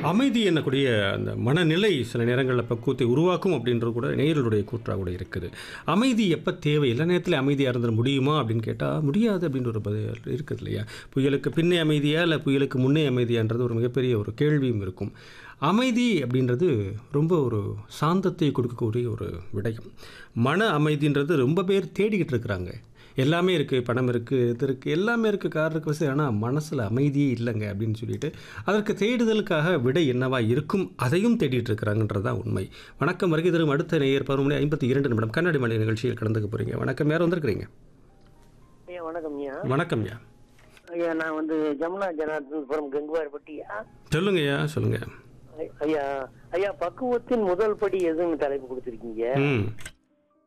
அமைதி என்னக்கூடிய அந்த மனநிலை சில நேரங்களில் பக்குவத்தை உருவாக்கும் அப்படின்றது கூட நேயர்களுடைய கூற்றாக கூட இருக்குது அமைதி எப்போ தேவை எல்லா நேரத்தில் அமைதியாக இருந்துட முடியுமா அப்படின்னு கேட்டால் முடியாது அப்படின்ற ஒரு பதில் இருக்குது இல்லையா புயலுக்கு பின்னே அமைதியா இல்லை புயலுக்கு முன்னே அமைதியான்றது ஒரு மிகப்பெரிய ஒரு கேள்வியும் இருக்கும் அமைதி அப்படின்றது ரொம்ப ஒரு சாந்தத்தை கொடுக்கக்கூடிய ஒரு விடயம் மன அமைதின்றது ரொம்ப பேர் தேடிக்கிட்டு இருக்கிறாங்க எல்லாமே இருக்குது பணம் இருக்குது இது இருக்குது எல்லாமே இருக்குது கார் இருக்குது வசதி ஆனால் மனசில் அமைதியே இல்லைங்க அப்படின்னு சொல்லிட்டு அதற்கு தேடுதலுக்காக விடை என்னவா இருக்கும் அதையும் தேடிட்டு இருக்கிறாங்கன்றது தான் உண்மை வணக்கம் வருகை தரும் அடுத்த நேயர் பருவ மணி ஐம்பத்தி இரண்டு நிமிடம் கண்ணாடி மலை நிகழ்ச்சியில் கலந்துக்க போகிறீங்க வணக்கம் யார் வந்திருக்கிறீங்க ஐயா வணக்கம் ஐயா வணக்கம் யா ஐயா நான் வந்து ஜமுனா ஜனார்தனபுரம் கங்குவார்பட்டியா சொல்லுங்கய்யா சொல்லுங்க ஐ- ஐயா ஐயா பக்குவத்தின் முதல் படி எதுன்னு தலைப்பு கொடுத்துருக்கீங்க ம்